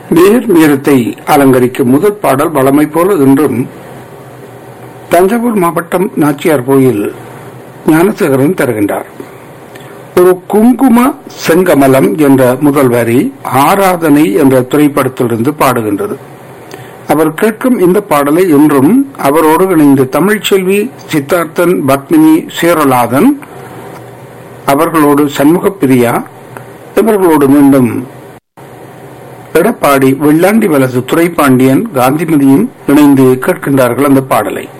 நேர் நேரத்தை அலங்கரிக்கும் முதல் பாடல் வளமை போல இன்றும் தஞ்சாவூர் மாவட்டம் நாச்சியார் கோயில் ஞானசேகரன் தருகின்றார் ஒரு குங்கும செங்கமலம் என்ற முதல் வரி ஆராதனை என்ற திரைப்படத்திலிருந்து பாடுகின்றது அவர் கேட்கும் இந்த பாடலை இன்றும் அவரோடு இணைந்து தமிழ்ச்செல்வி சித்தார்த்தன் பத்மினி சேரலாதன் அவர்களோடு சண்முக பிரியா இவர்களோடு மீண்டும் எடப்பாடி வெள்ளாண்டி வலசு துரைப்பாண்டியன் காந்திமதியும் இணைந்து கேட்கின்றார்கள் அந்த பாடலை